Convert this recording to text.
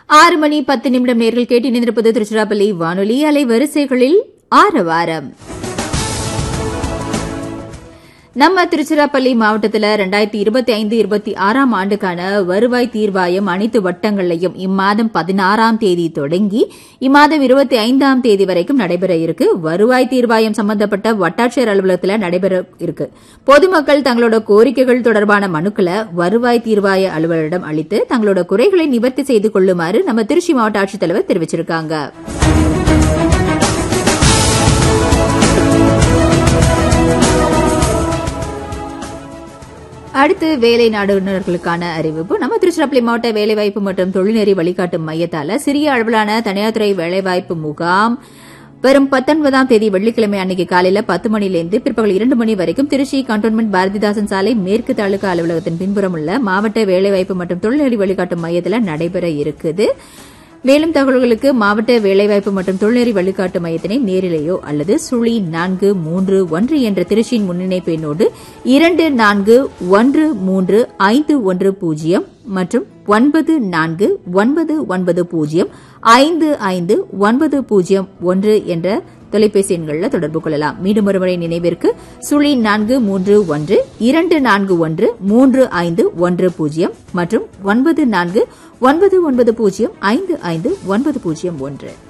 ஆறு மணி பத்து நிமிடம் நேர்கள் கேட்டு இணைந்திருப்பது திருச்சிராப்பள்ளி வானொலி அலைவரிசைகளில் ஆரவாரம் நம்ம திருச்சிராப்பள்ளி மாவட்டத்தில் ரெண்டாயிரத்தி இருபத்தி ஐந்து இருபத்தி ஆறாம் ஆண்டுக்கான வருவாய் தீர்வாயம் அனைத்து வட்டங்களையும் இம்மாதம் பதினாறாம் தேதி தொடங்கி இம்மாதம் இருபத்தி ஐந்தாம் தேதி வரைக்கும் நடைபெற இருக்கு வருவாய் தீர்வாயம் சம்பந்தப்பட்ட வட்டாட்சியர் அலுவலகத்தில் நடைபெற இருக்கு பொதுமக்கள் தங்களோட கோரிக்கைகள் தொடர்பான மனுக்களை வருவாய் தீர்வாய அலுவலரிடம் அளித்து தங்களோட குறைகளை நிவர்த்தி செய்து கொள்ளுமாறு நம்ம திருச்சி மாவட்ட ஆட்சித்தலைவர் தெரிவிச்சிருக்காங்க அடுத்து வேலை நாடுனர்களுக்கான அறிவிப்பு நம்ம திருச்சிராப்பள்ளி மாவட்ட வேலைவாய்ப்பு மற்றும் தொழில்நெறி வழிகாட்டும் மையத்தால சிறிய அளவிலான தனியார் துறை வேலைவாய்ப்பு முகாம் வரும் பத்தொன்பதாம் தேதி வெள்ளிக்கிழமை அன்னைக்கு காலையில பத்து மணிலிருந்து பிற்பகல் இரண்டு மணி வரைக்கும் திருச்சி கண்டோன்மெண்ட் பாரதிதாசன் சாலை மேற்கு தாலுகா அலுவலகத்தின் பின்புறம் உள்ள மாவட்ட வேலைவாய்ப்பு மற்றும் தொழில்நெறி வழிகாட்டும் மையத்தில் நடைபெற இருக்குது மேலும் தகவல்களுக்கு மாவட்ட வேலைவாய்ப்பு மற்றும் தொழில்நெறி வழிகாட்டு மையத்தினை நேரிலேயோ அல்லது சுழி நான்கு மூன்று ஒன்று என்ற திருச்சியின் முன்னிணைப்பு எண்ணோடு இரண்டு நான்கு ஒன்று மூன்று ஐந்து ஒன்று பூஜ்ஜியம் மற்றும் ஒன்பது நான்கு ஒன்பது ஒன்பது பூஜ்ஜியம் ஐந்து ஐந்து ஒன்பது பூஜ்ஜியம் ஒன்று என்ற தொலைபேசி எண்களில் தொடர்பு கொள்ளலாம் மீண்டும் ஒருமுறை நினைவிற்கு சுழி நான்கு மூன்று ஒன்று இரண்டு நான்கு ஒன்று மூன்று ஐந்து ஒன்று பூஜ்ஜியம் மற்றும் ஒன்பது நான்கு ஒன்பது ஒன்பது பூஜ்ஜியம் ஐந்து ஐந்து ஒன்பது பூஜ்ஜியம் ஒன்று